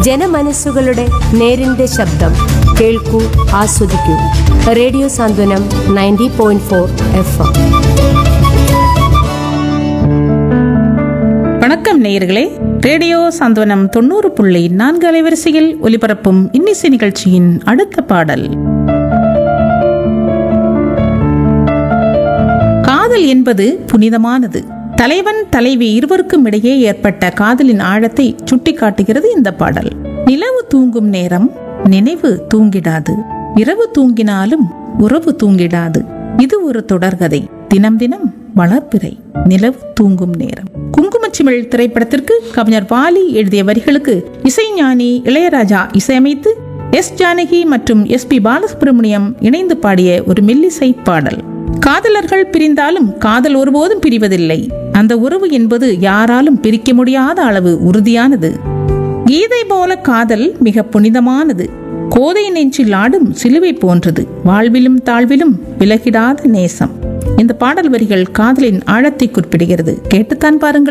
ജനമനസ്സുകളുടെ നേരിന്റെ ശബ്ദം കേൾക്കൂ ആസ്വദിക്കൂ radio Santhwanam ninety point four F M வணக்கம் நேயர்களே ரேடியோ சாந்தவனம் தொண்ணூறு புள்ளி நான்கு அலைவரிசையில் ஒலிபரப்பும் இன்னிசை நிகழ்ச்சியின் அடுத்த பாடல் காதல் என்பது புனிதமானது தலைவன் தலைவி இருவருக்கும் இடையே ஏற்பட்ட காதலின் ஆழத்தை சுட்டிக்காட்டுகிறது இந்த பாடல் நிலவு தூங்கும் நேரம் நினைவு தூங்கிடாது இரவு தூங்கினாலும் உறவு தூங்கிடாது இது ஒரு தொடர்கதை தினம் தினம் வளர்ப்பிறை நிலவு தூங்கும் நேரம் குங்குமச்சிமிழ் திரைப்படத்திற்கு கவிஞர் வாலி எழுதிய வரிகளுக்கு இசைஞானி இளையராஜா இசையமைத்து எஸ் ஜானகி மற்றும் எஸ் பி பாலசுப்ரமணியம் இணைந்து பாடிய ஒரு மெல்லிசை பாடல் காதலர்கள் பிரிந்தாலும் காதல் ஒருபோதும் பிரிவதில்லை அந்த உறவு என்பது யாராலும் பிரிக்க முடியாத அளவு உறுதியானது கீதை போல காதல் மிக புனிதமானது கோதை நெஞ்சில் ஆடும் சிலுவை போன்றது வாழ்விலும் தாழ்விலும் விலகிடாத நேசம் இந்த பாடல் வரிகள் காதலின் ஆழத்தை குறிப்பிடுகிறது கேட்டுத்தான் பாருங்கள்